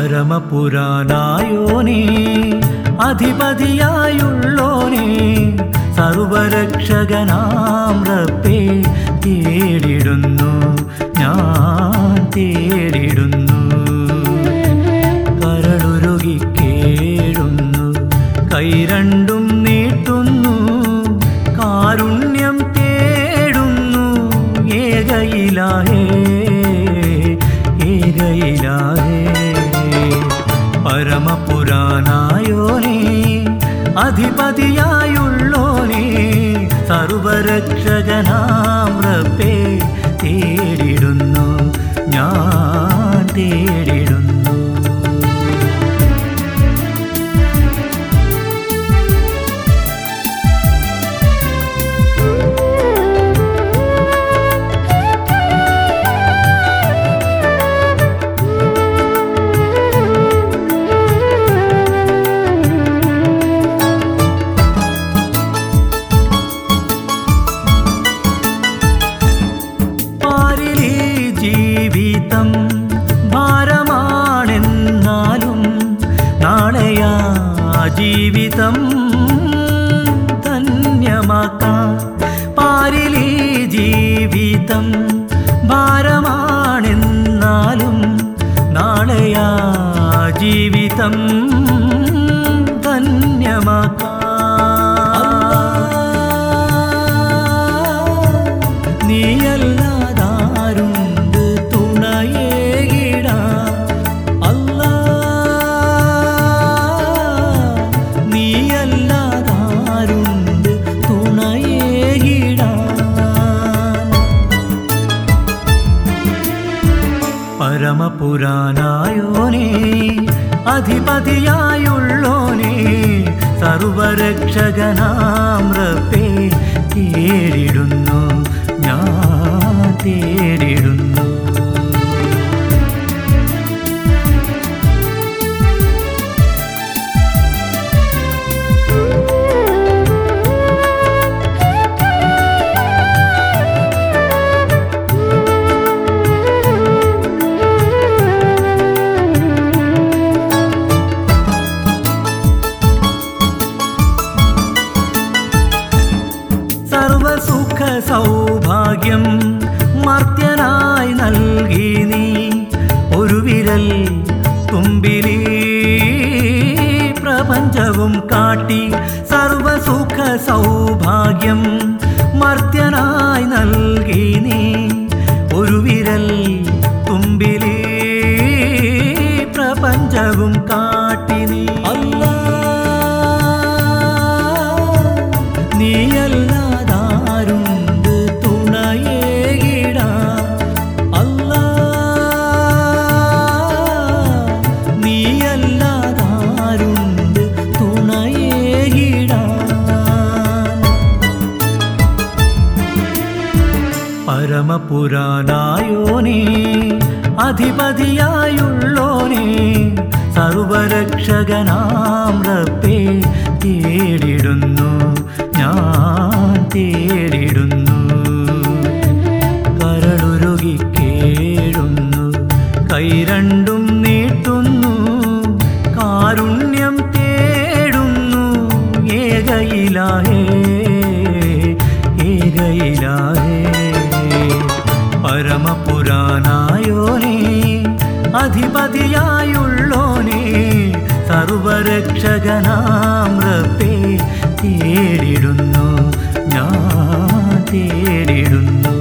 പരമപുരാനായോനേ അധിപതിയായുള്ളോനേ സർവരക്ഷകനാം റബ്ബേ തേടിടുന്നു ഞാൻ തേടിടുന്നു കരളുരുകി കേഴുന്നു കൈ രണ്ടും നീട്ടുന്നു കാരുണ്യം തേടുന്നു ഏകയിലാഹേ ഏകയിലാഹേ പരമപുരാനായോനേ അധിപതിയായുള്ളോനേ സർവരക്ഷകനാം റബ്ബേ തേടിടുന്നു ഞാൻ തേടിടുന്നു പാരിലീ ജീവിതം ഭാരമാണെന്നാലും നാളെയാ ജീവിതം ധന്യമാക്കാം പാരിലീ ജീവിതം ഭാരമാണെന്നാലും നാളെയാ ജീവിതം ധന്യമാക്കാം നീയല്ലാതാരുണ്ട് തുണയേകിട അല്ല നീയല്ലാതാരുണ്ട് തുണയേകിട പരമപുരാനായോനേ അധിപതിയായുള്ളോനേ സർവരക്ഷകനാം റബ്ബേ തേടിടുന്നു ഞാൻ തേടിടുന്നു സർവസുഖ സൗഭാഗ്യം മർത്യനായി നൽകി നീ ഒരു വിരൽ തുമ്പിലീ പ്രപഞ്ചവും കാട്ടി സർവസുഖ സൗഭാഗ്യം മർത്യനായി നൽകി നീ ഒരു വിരൽ തുമ്പിലീ പ്രപഞ്ചവും കാട്ടി നീ അല്ലാ നീയല്ലാതാരുണ്ട് തുണയേകിട അല്ല നീയല്ലാതാരുണ്ട് തുണയേകിട പരമപുരാനായോനേ അധിപതിയായുള്ളോനേ സർവരക്ഷകനാം റബ്ബേ തേടിടുന്നു ഞാൻ തേടിടുന്നു കരളുരുകി കേഴുന്നു കൈ രണ്ടും നീട്ടുന്നു കാരുണ്യം തേടുന്നു ഏകയിലാഹേ ഏകയിലാഹേ പരമപുരാനായോനേ അധിപതിയായുള്ളോനേ സർവരക്ഷകനാം റബ്ബേ തേടിടുന്നു ഞാൻ തേടിടുന്നു